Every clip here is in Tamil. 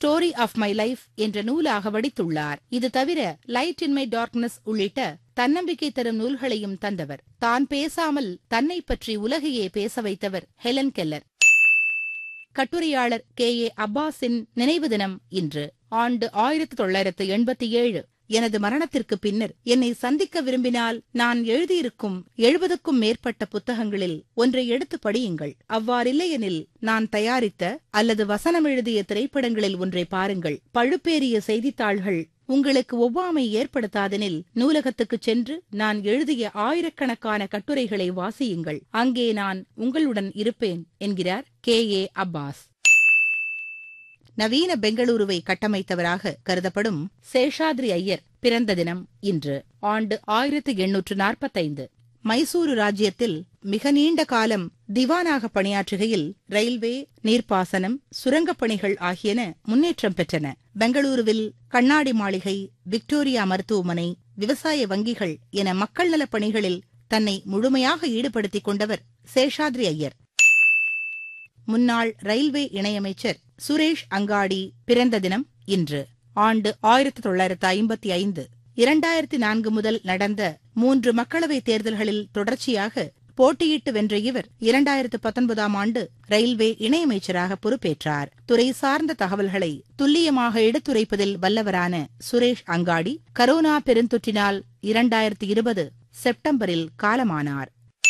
ஸ்டோரி ஆஃப் மை லைஃப் என்ற நூலாக வடித்துள்ளார் இது தவிர லைட் இன் மை டார்க்னஸ் உள்ளிட்ட தன்னம்பிக்கை தரும் நூல்களையும் தந்தவர் தான் பேசாமல் தன்னை பற்றி உலகையே பேச வைத்தவர் ஹெலன் கெல்லர் கட்டுரையாளர் கே ஏ அப்பாஸின் நினைவு தினம் இன்று ஆண்டு ஆயிரத்தி தொள்ளாயிரத்து எண்பத்தி ஏழு எனது மரணத்திற்கு பின்னர் என்னை சந்திக்க விரும்பினால் நான் எழுதியிருக்கும் எழுபதுக்கும் மேற்பட்ட புத்தகங்களில் ஒன்றை எடுத்து படியுங்கள் அவ்வாறில்லையெனில் நான் தயாரித்த அல்லது வசனம் எழுதிய திரைப்படங்களில் ஒன்றை பாருங்கள் பழுப்பேறிய செய்தித்தாள்கள் உங்களுக்கு ஒவ்வாமை ஏற்படுத்தாதெனில் நூலகத்துக்குச் சென்று நான் எழுதிய ஆயிரக்கணக்கான கட்டுரைகளை வாசியுங்கள் அங்கே நான் உங்களுடன் இருப்பேன் என்கிறார் கே ஏ அப்பாஸ் நவீன பெங்களூருவை கட்டமைத்தவராக கருதப்படும் சேஷாத்ரி ஐயர் பிறந்த தினம் இன்று ஆண்டு ஆயிரத்து எண்ணூற்று நாற்பத்தைந்து மைசூரு ராஜ்யத்தில் மிக நீண்ட காலம் திவானாக பணியாற்றுகையில் ரயில்வே நீர்ப்பாசனம் சுரங்கப் பணிகள் ஆகியன முன்னேற்றம் பெற்றன பெங்களூருவில் கண்ணாடி மாளிகை விக்டோரியா மருத்துவமனை விவசாய வங்கிகள் என மக்கள் நலப் பணிகளில் தன்னை முழுமையாக ஈடுபடுத்திக் கொண்டவர் சேஷாத்ரி ஐயர் முன்னாள் ரயில்வே இணையமைச்சர் சுரேஷ் அங்காடி பிறந்த தினம் இன்று ஆண்டு ஆயிரத்தி தொள்ளாயிரத்து ஐம்பத்தி ஐந்து இரண்டாயிரத்தி நான்கு முதல் நடந்த மூன்று மக்களவைத் தேர்தல்களில் தொடர்ச்சியாக போட்டியிட்டு வென்ற இவர் இரண்டாயிரத்து பத்தொன்பதாம் ஆண்டு ரயில்வே இணையமைச்சராக பொறுப்பேற்றார் துறை சார்ந்த தகவல்களை துல்லியமாக எடுத்துரைப்பதில் வல்லவரான சுரேஷ் அங்காடி கரோனா பெருந்தொற்றினால் இரண்டாயிரத்தி இருபது செப்டம்பரில் காலமானார்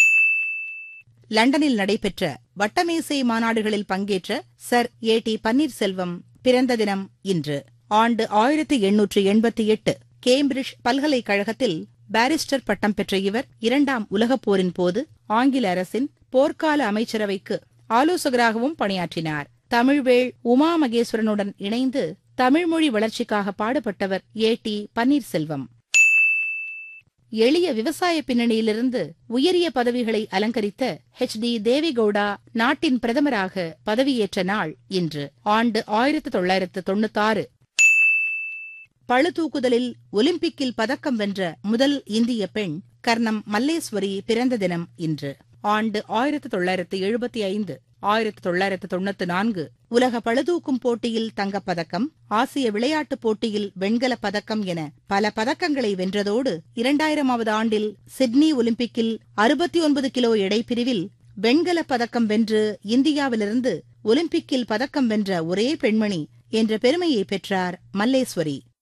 லண்டனில் நடைபெற்ற வட்டமேசை மாநாடுகளில் பங்கேற்ற சர் ஏ டி பன்னீர்செல்வம் பிறந்த தினம் இன்று ஆண்டு ஆயிரத்தி எண்ணூற்று எண்பத்தி எட்டு கேம்பிரிட்ஜ் பல்கலைக்கழகத்தில் பாரிஸ்டர் பட்டம் பெற்ற இவர் இரண்டாம் உலகப் போரின் போது ஆங்கில அரசின் போர்க்கால அமைச்சரவைக்கு ஆலோசகராகவும் பணியாற்றினார் தமிழ்வேள் உமா மகேஸ்வரனுடன் இணைந்து தமிழ்மொழி வளர்ச்சிக்காக பாடுபட்டவர் ஏ டி பன்னீர்செல்வம் எளிய விவசாய பின்னணியிலிருந்து உயரிய பதவிகளை அலங்கரித்த ஹெச் டி தேவிகவுடா நாட்டின் பிரதமராக பதவியேற்ற நாள் இன்று ஆண்டு ஆயிரத்து தொள்ளாயிரத்து தொண்ணூத்தாறு பளுதூக்குதலில் ஒலிம்பிக்கில் பதக்கம் வென்ற முதல் இந்திய பெண் கர்ணம் மல்லேஸ்வரி பிறந்த தினம் இன்று ஆண்டு ஆயிரத்து தொள்ளாயிரத்து எழுபத்தி ஐந்து ஆயிரத்து தொள்ளாயிரத்து தொண்ணூத்தி நான்கு உலக பளுதூக்கும் போட்டியில் தங்கப்பதக்கம் ஆசிய விளையாட்டுப் போட்டியில் வெண்கலப் பதக்கம் என பல பதக்கங்களை வென்றதோடு இரண்டாயிரமாவது ஆண்டில் சிட்னி ஒலிம்பிக்கில் அறுபத்தி ஒன்பது கிலோ எடை பிரிவில் வெண்கலப் பதக்கம் வென்று இந்தியாவிலிருந்து ஒலிம்பிக்கில் பதக்கம் வென்ற ஒரே பெண்மணி என்ற பெருமையை பெற்றார் மல்லேஸ்வரி